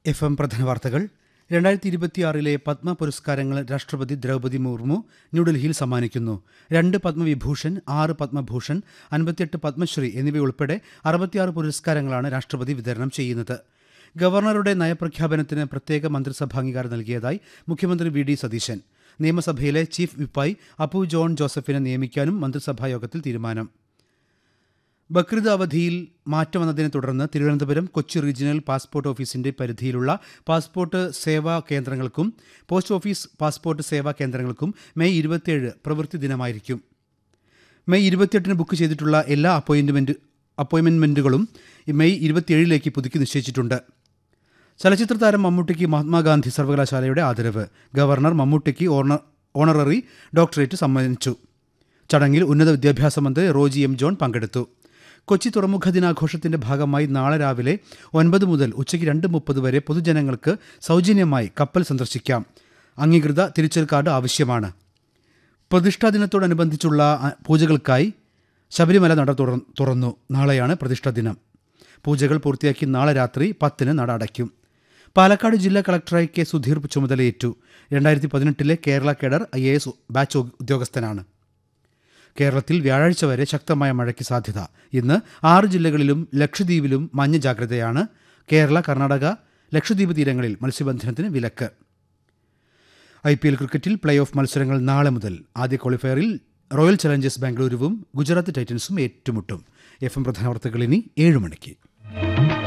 F M പ്രധാന വാർത്തകൾ രണ്ടായിരത്തി ഇരുപത്തിയാറിലെ പത്മ പുരസ്കാരങ്ങൾ രാഷ്ട്രപതി ദ്രൗപദി മുർമു ന്യൂഡൽഹിയിൽ സമ്മാനിക്കുന്നു രണ്ട് പത്മവിഭൂഷൺ ആറ് പത്മഭൂഷൺ അൻപത്തിയെട്ട് പത്മശ്രീ എന്നിവയുൾപ്പെടെ അറുപത്തിയാറ് പുരസ്കാരങ്ങളാണ് രാഷ്ട്രപതി വിതരണം ചെയ്യുന്നത് ഗവർണറുടെ നയപ്രഖ്യാപനത്തിന് പ്രത്യേക മന്ത്രിസഭാംഗീകാരം നൽകിയതായി മുഖ്യമന്ത്രി വി ഡി സതീശൻ നിയമസഭയിലെ ചീഫ് വിപ്പായി അപ്പു ജോൺ ജോസഫിനെ നിയമിക്കാനും മന്ത്രിസഭാ യോഗത്തിൽ തീരുമാനം ബക്രീദ് അവധിയിൽ മാറ്റം വന്നതിനെ തുടർന്ന് തിരുവനന്തപുരം കൊച്ചി റീജിയണൽ പാസ്പോർട്ട് ഓഫീസിന്റെ പരിധിയിലുള്ള പാസ്പോർട്ട് സേവാ കേന്ദ്രങ്ങൾക്കും പോസ്റ്റ് ഓഫീസ് പാസ്പോർട്ട് സേവാ കേന്ദ്രങ്ങൾക്കും മെയ് ഇരുപത്തിയേഴ് പ്രവൃത്തി ദിനമായിരിക്കും മെയ് ഇരുപത്തിയെട്ടിന് ബുക്ക് ചെയ്തിട്ടുള്ള എല്ലാ അപ്പോയിൻമെന്റ് അപ്പോയിൻമെന്റുകളും മെയ് ഇരുപത്തിയേഴിലേക്ക് പുതുക്കി നിശ്ചയിച്ചിട്ടുണ്ട് ചലച്ചിത്ര താരം മമ്മൂട്ടിക്ക് മഹാത്മാഗാന്ധി സർവകലാശാലയുടെ ആദരവ് ഗവർണർ മമ്മൂട്ടിക്ക് ഓണ ഓണററി ഡോക്ടറേറ്റ് സമ്മാനിച്ചു ചടങ്ങിൽ ഉന്നത വിദ്യാഭ്യാസ മന്ത്രി റോജി എം ജോൺ പങ്കെടുത്തു കൊച്ചി തുറമുഖ ദിനാഘോഷത്തിന്റെ ഭാഗമായി നാളെ രാവിലെ ഒൻപത് മുതൽ ഉച്ചയ്ക്ക് രണ്ട് മുപ്പത് വരെ പൊതുജനങ്ങൾക്ക് സൗജന്യമായി കപ്പൽ സന്ദർശിക്കാം അംഗീകൃത തിരിച്ചൽ കാർഡ് ആവശ്യമാണ് പ്രതിഷ്ഠാ ദിനത്തോടനുബന്ധിച്ചുള്ള അ, പൂജകൾക്കായി ശബരിമല നട തുറ- തുറന്നു നാളെയാണ് പ്രതിഷ്ഠാ ദിനം പൂജകൾ പൂർത്തിയാക്കി നാളെ രാത്രി പത്തിന് നട അടയ്ക്കും പാലക്കാട് ജില്ലാ കളക്ടറായി കെ സുധീർ ചുമതലയേറ്റു രണ്ടായിരത്തി പതിനെട്ടിലെ Kerala cadre I A S batch ഉദ്യോഗസ്ഥനാണ് കേരളത്തിൽ വ്യാഴാഴ്ച വരെ ശക്തമായ മഴയ്ക്ക് സാധ്യത ഇന്ന് ആറ് ജില്ലകളിലും ലക്ഷദ്വീപിലും മഞ്ഞ ജാഗ്രതയാണ് കേരള കർണാടക ലക്ഷദ്വീപ് തീരങ്ങളിൽ മത്സ്യബന്ധനത്തിന് വിലക്ക് ഐ പി എൽ ക്രിക്കറ്റിൽ പ്ലേ ഓഫ് മത്സരങ്ങൾ നാളെ മുതൽ ആദ്യ ക്വാളിഫയറിൽ റോയൽ ചലഞ്ചേഴ്സ് ബാംഗ്ലൂരുവും ഗുജറാത്ത് ടൈറ്റൻസും ഏറ്റുമുട്ടും എഫ് എം പ്രധാന വാർത്തകൾ ഇനി ഏഴ് മണിക്ക്